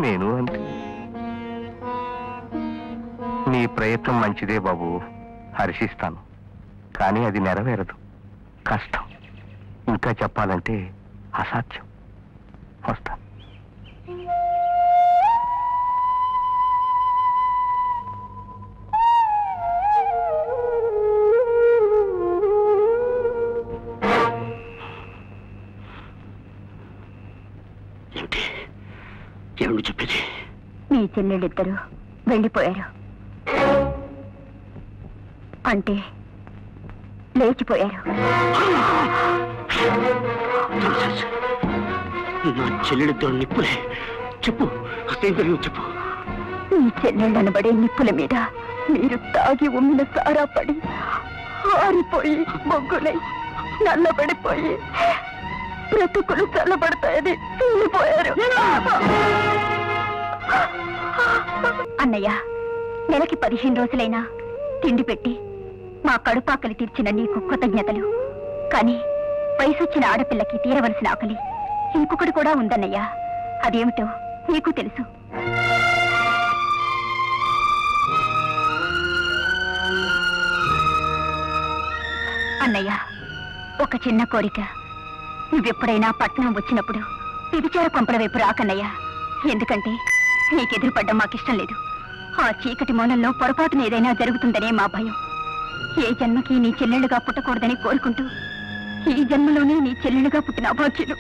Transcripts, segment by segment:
నేను అంతే నీ ప్రయత్నం మంచిదే బాబు హర్షిస్తాను కానీ అది నెరవేరదు కష్టం ఇంకా చెప్పాలంటే అసాధ్యం వస్తా ఏమిటి ఏమిటి చెప్పేది మీ చెల్లెళ్ళిద్దరూ వెళ్ళిపోయారు అంటే లేచిపోయారు నాన్సెన్స్. నా చెల్లెడిద్దరు నిప్పులే చెప్పు అసలు జరిగింది చెప్పు మీ చెల్లెళ్ళనబడే నిప్పుల మీద మీరు తాగి ఉమ్మిన సారా పడి ఆరిపోయి మొగ్గులై నల్లబడిపోయి బ్రతుకులు చల్లబడతాయని తూలిపోయారు అన్నయ్య నెలకి పదిహేను రోజులైనా తిండి పెట్టి మా కడుపాకలి తీర్చిన నీకు కృతజ్ఞతలు కానీ వయసొచ్చిన ఆడపిల్లకి తీరవలసిన ఆకలి ఇంకొకటి కూడా ఉందన్నయ్య అదేమిటో నీకు తెలుసు అన్నయ్య ఒక చిన్న కోరిక నువ్వెప్పుడైనా పట్నం వచ్చినప్పుడు విభిచార కొంపల వైపు రాకన్నయ్య ఎందుకంటే నీకెదురుపడ్డం మాకిష్టం లేదు ఆ చీకటి మౌనంలో పొరపాటున ఏదైనా జరుగుతుందనే మా భయం ఏ జన్మకి నీ చెల్లెళ్ళుగా పుట్టకూడదని కోరుకుంటూ ఈ జన్మలోనే నీ చెల్లెళ్ళుగా పుట్టిన అభాగ్యులు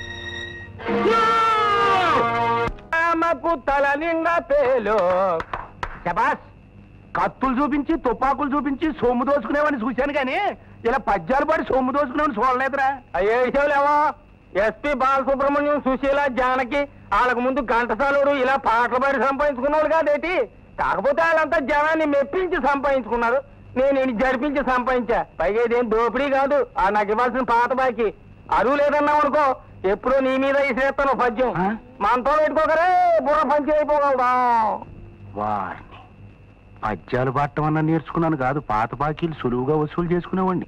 రామకు తల నిండా పేలు శబాస్ కత్తులు చూపించి తుపాకులు చూపించి సొమ్ము దోసుకునేవాడిని చూశాను కానీ ఇలా పద్యాలు పడి సొమ్ము దోసుకునేవాడిని చూడలేదురా అయ్యేసావులేవో ఎస్పి బాలసుబ్రహ్మణ్యం సుశీల జానకి వాళ్ళకు ముందు ఘంటసాలుడు ఇలా పాటలు పాడి సంపాదించుకున్నాడు కాదేటి కాకపోతే వాళ్ళంతా జనాన్ని మెప్పించి సంపాదించుకున్నారు నేను ఈయన జరిపించి సంపాదించా పైగా ఇదేం దోపిడీ కాదు ఆ నాకు ఇవ్వాల్సిన పాత బాకి అరువు లేదన్నావు అనుకో ఎప్పుడో నీ మీద ఇసేస్తాను పద్యం మనతో పెట్టుకోకరే బుర్ర పంచి అయిపోగలదా వారిని పద్యాలు పాడటం అన్నా నేర్చుకున్నాను కాదు పాత బాకీలు సులువుగా వసూలు చేసుకునేవాడిని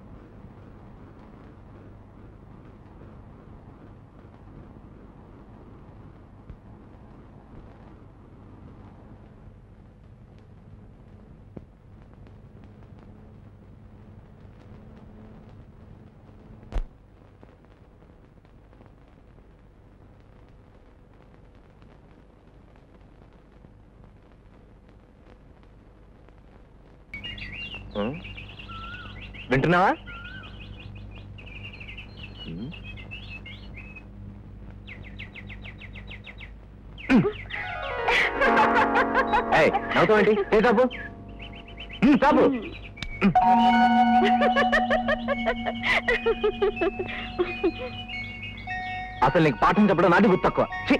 వింటున్నావా నవ్వుతావేంటి ఏ తప్పు తప్పు అసలు నీకు పాఠం చెప్పడం నాటి గుర్తు తక్కువ ఛీ!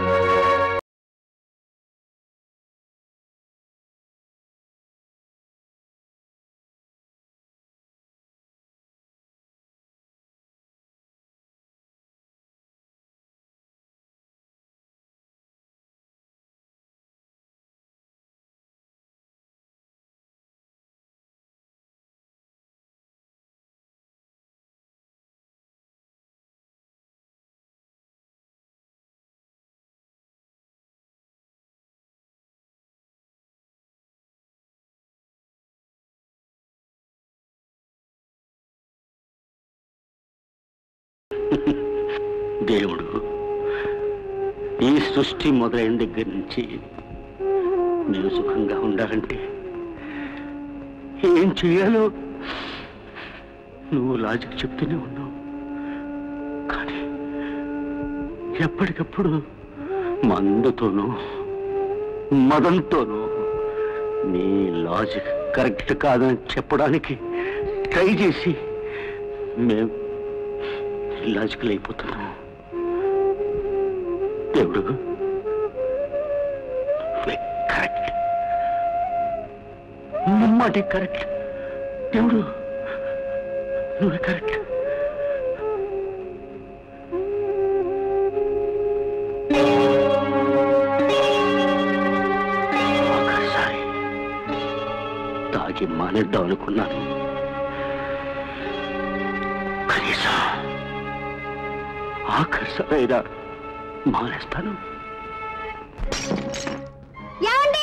దేవుడు ఈ సృష్టి మొదలైన దగ్గర నుంచి మేము సుఖంగా ఉండాలంటే ఏం చేయాలో నువ్వు లాజిక్ చెప్తూనే ఉన్నావు కానీ ఎప్పటికప్పుడు మందుతోనూ మదంతోనూ నీ లాజిక్ కరెక్ట్ కాదని చెప్పడానికి ట్రై చేసి మేము లాజికల్ అయిపోతున్నాం దేవుడు నువ్వే కరెక్ట్ నమ్మటి కరెక్ట్ దేవుడు నువ్వే కరెక్ట్ ఒకసారి తాగి మానేద్దాం అనుకున్నాను కనీసం ఆఖరిసారైనా మానేస్తాను ఏమండి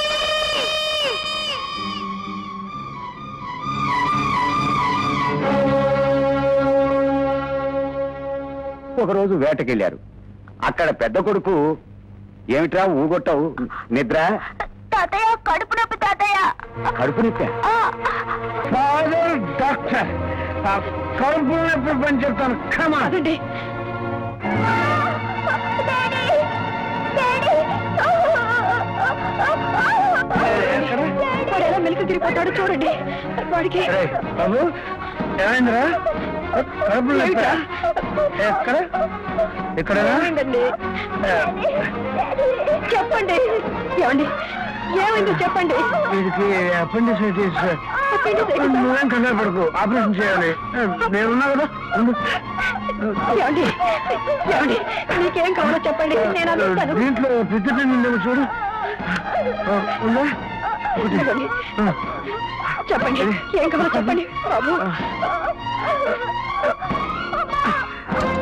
ఒకరోజు వేటకెళ్ళారు అక్కడ పెద్ద కొడుకు ఏమిట్రా ఊగొట్టావు నిద్ర తాతయ్య కడుపు నొప్పి తాతయ్య కడుపు నొప్పి ఆ, ఫాదర్ డాక్టర్ కడుపు నొప్పి పని చెప్తాను కమా డాడీ, డాడీ. వాడు ఎలా మెలికి తిరిగిపోతాడో చూడండి వాడికి బాబు ఏమైందిరా కడుపు నొప్పి ఎక్కడ ఇక్కడ ఏమైందండి చెప్పండి ఏమండి ఏమైందో చెప్పండి వీడికి అపెండిసైటిస్ Appendicitis. నువ్వేం కంగారు పడుకో ఆపరేషన్ చేయాలి నేనున్నా కదా ఉండు. ఏమండి ఏమండి మీకేం కావాలో చెప్పండి నేను అందిస్తాను దీంట్లో పెద్ద ఉందేమో చూడు ఆ, ఉందా ఒకటి. ఇదిగోండి. ఆ. చెప్పండి ఏం కావాలో చెప్పండి బాబు